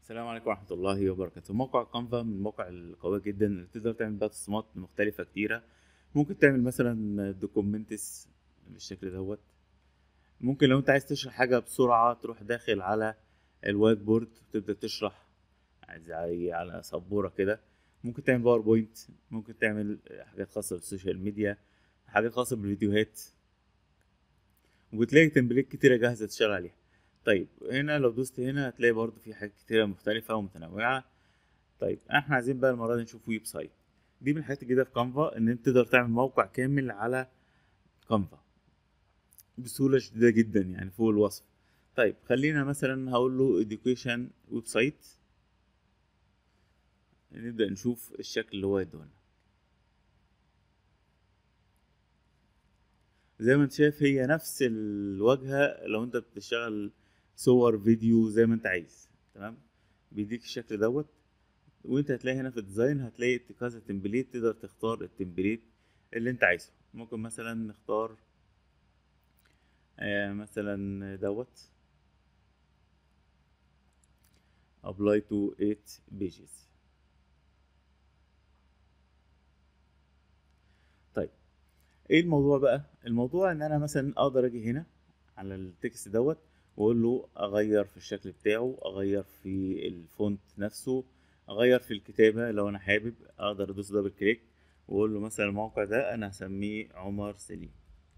السلام عليكم ورحمة الله وبركاته موقع كانفا من المواقع القوية جدا اللي تقدر تعمل بيها تصميمات مختلفة كتيرة ممكن تعمل مثلا دوكومنتس بالشكل دوت ممكن لو انت عايز تشرح حاجة بسرعة تروح داخل على الوايت بورد وتبدأ تشرح زي على سبورة كده ممكن تعمل باوربوينت ممكن تعمل حاجات خاصة بالسوشيال ميديا حاجات خاصة بالفيديوهات وبتلاقي تمبليت كتيرة جاهزة تشتغل عليها طيب هنا لو دوست هنا هتلاقي برضو في حاجات كتيرة مختلفة ومتنوعة طيب احنا عايزين بقى المرة دي نشوف ويب سايت دي من الحاجات الجديدة في كانفا ان انت تقدر تعمل موقع كامل على كانفا بسهولة شديدة جدا يعني فوق الوصف طيب خلينا مثلا هقول له education ويب سايت نبدأ نشوف الشكل اللي هو يديهولنا زي ما انت شايف هي نفس الواجهة لو انت بتشتغل صور فيديو زي ما انت عايز تمام بيديك الشكل دوت وانت هتلاقي هنا في الديزاين هتلاقي كذا تمبليت تقدر تختار التمبليت اللي انت عايزه ممكن مثلا نختار آه مثلا دوت apply to 8 pages طيب ايه الموضوع بقى الموضوع ان انا مثلا اقدر اجي هنا على التكست دوت واقول له اغير في الشكل بتاعه اغير في الفونت نفسه اغير في الكتابه لو انا حابب اقدر ادوس دبل كليك واقول له مثلا الموقع ده انا هسميه عمر سليم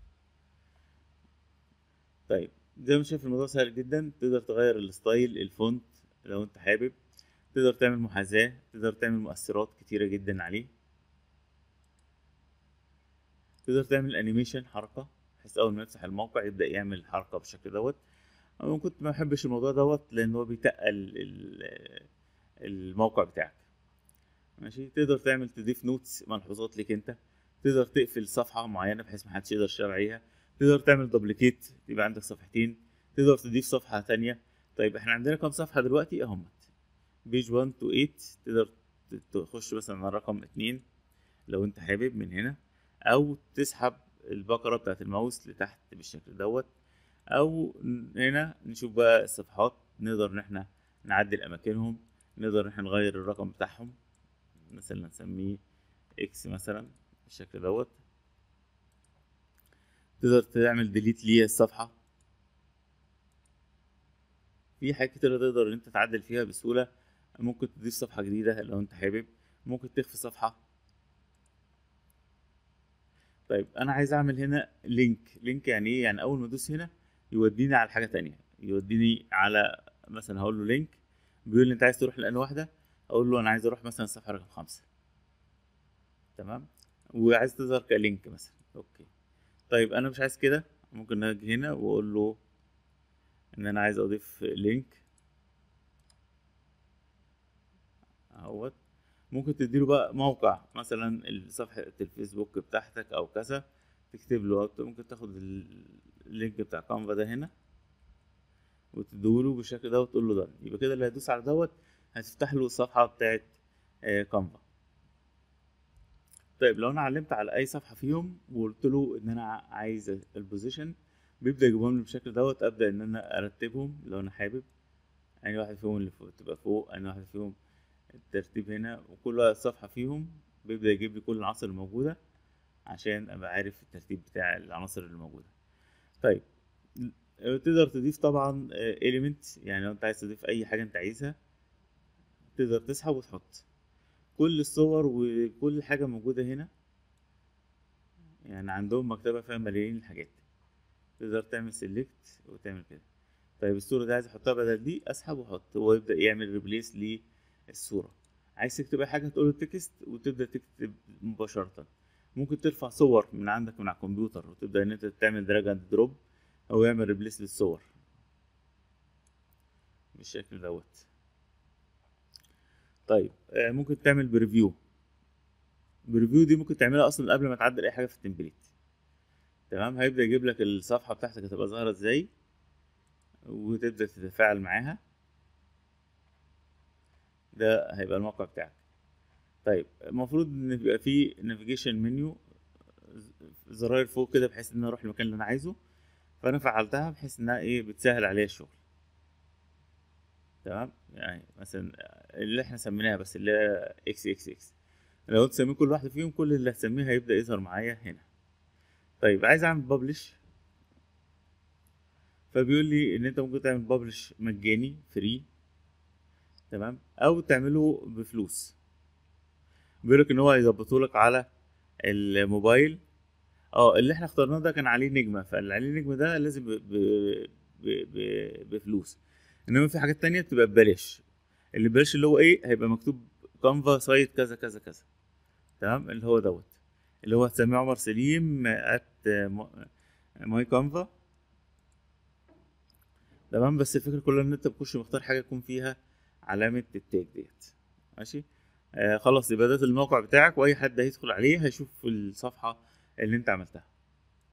طيب زي ما شايف الموضوع سهل جدا تقدر تغير الستايل الفونت لو انت حابب تقدر تعمل محاذاه تقدر تعمل مؤثرات كتيره جدا عليه تقدر تعمل انيميشن حركه بحيث اول ما يفتح الموقع يبدا يعمل الحركه بالشكل دوت انا كنت ما بحبش الموضوع دوت لان هو بيتقل الموقع بتاعك ماشي تقدر تعمل تضيف نوتس ملحوظات ليك انت تقدر تقفل صفحه معينه بحيث ما حدش يقدر يشتغل عليها تقدر تعمل دوبليكيت يبقى عندك صفحتين تقدر تضيف صفحه تانية طيب احنا عندنا كام صفحه دلوقتي اهمت بيج 1 تو 8 تقدر تخش مثلا على رقم 2 لو انت حابب من هنا او تسحب البقرة بتاعت الماوس لتحت بالشكل دوت او هنا نشوف بقى الصفحات نقدر ان احنا نعدل اماكنهم نقدر ان احنا نغير الرقم بتاعهم مثلا نسميه اكس مثلا بالشكل دوت تقدر تعمل ديليت ليه الصفحة في حاجات كتيرة تقدر ان انت تعدل فيها بسهولة ممكن تضيف صفحة جديدة لو انت حابب ممكن تخفي صفحة طيب انا عايز اعمل هنا لينك لينك يعني ايه يعني اول ما ادوس هنا يوديني على حاجه تانية يوديني على مثلا هقول له لينك بيقول لي انت عايز تروح لان واحده اقول له انا عايز اروح مثلا الصفحه رقم خمسة تمام وعايز تظهر كلينك مثلا اوكي طيب انا مش عايز كده ممكن اجي هنا واقول له ان انا عايز اضيف لينك اهوت ممكن تديله بقى موقع مثلا صفحة الفيسبوك بتاعتك أو كذا تكتب له ممكن تاخد اللينك بتاع كانفا ده هنا وتديله بالشكل ده وتقول له ده يبقى كده اللي هيدوس على دوت هتفتح له الصفحة بتاعت كانفا طيب لو انا علمت على اي صفحة فيهم وقلت له ان انا عايز البوزيشن بيبدأ يجيبهم لي بالشكل دوت ابدأ ان انا ارتبهم لو انا حابب اي واحد فيهم اللي فوق تبقى فوق اي واحد فيهم الترتيب هنا وكل صفحة فيهم بيبدأ يجيب لي كل العناصر الموجودة عشان أبقى عارف الترتيب بتاع العناصر الموجودة طيب تقدر تضيف طبعا element يعني لو انت عايز تضيف اي حاجة انت عايزها تقدر تسحب وتحط كل الصور وكل حاجة موجودة هنا يعني عندهم مكتبة فيها ملايين الحاجات تقدر تعمل سيلكت وتعمل كده طيب الصورة دي عايز احطها بدل دي اسحب واحط هو يبدأ يعمل ريبليس ليه الصورة عايز تكتب اي حاجة تقول له تكست وتبدأ تكتب مباشرة ممكن ترفع صور من عندك من على الكمبيوتر وتبدأ ان انت تعمل دراج اند دروب او يعمل ريبليس للصور بالشكل دوت طيب ممكن تعمل بريفيو بريفيو دي ممكن تعملها اصلا قبل ما تعدل اي حاجة في التمبليت تمام هيبدأ يجيب لك الصفحة بتاعتك هتبقى ظاهرة ازاي وتبدأ تتفاعل معاها ده هيبقى الموقع بتاعك طيب المفروض ان يبقى فيه نافيجيشن منيو زراير فوق كده بحيث ان انا اروح المكان اللي انا عايزه فانا فعلتها بحيث انها ايه بتسهل عليا الشغل تمام يعني مثلا اللي احنا سميناها بس اللي هي اكس اكس اكس لو انت سميت كل واحده فيهم كل اللي هتسميه هيبدا يظهر معايا هنا طيب عايز اعمل ببلش فبيقول لي ان انت ممكن تعمل ببلش مجاني فري تمام او تعمله بفلوس بيقول لك ان هو هيظبطه لك على الموبايل اه اللي احنا اخترناه ده كان عليه نجمه فاللي عليه نجمه ده لازم ب... ب... ب... ب... بفلوس انما في حاجات تانية بتبقى ببلاش اللي ببلاش اللي هو ايه هيبقى مكتوب كانفا سايت كذا كذا كذا تمام اللي هو دوت اللي هو هتسميه عمر سليم ات ماي كانفا تمام بس الفكره كلها ان انت بتخش مختار حاجه يكون فيها علامه التاج ديت ماشي آه خلاص يبقى ده الموقع بتاعك واي حد هيدخل عليه هيشوف الصفحه اللي انت عملتها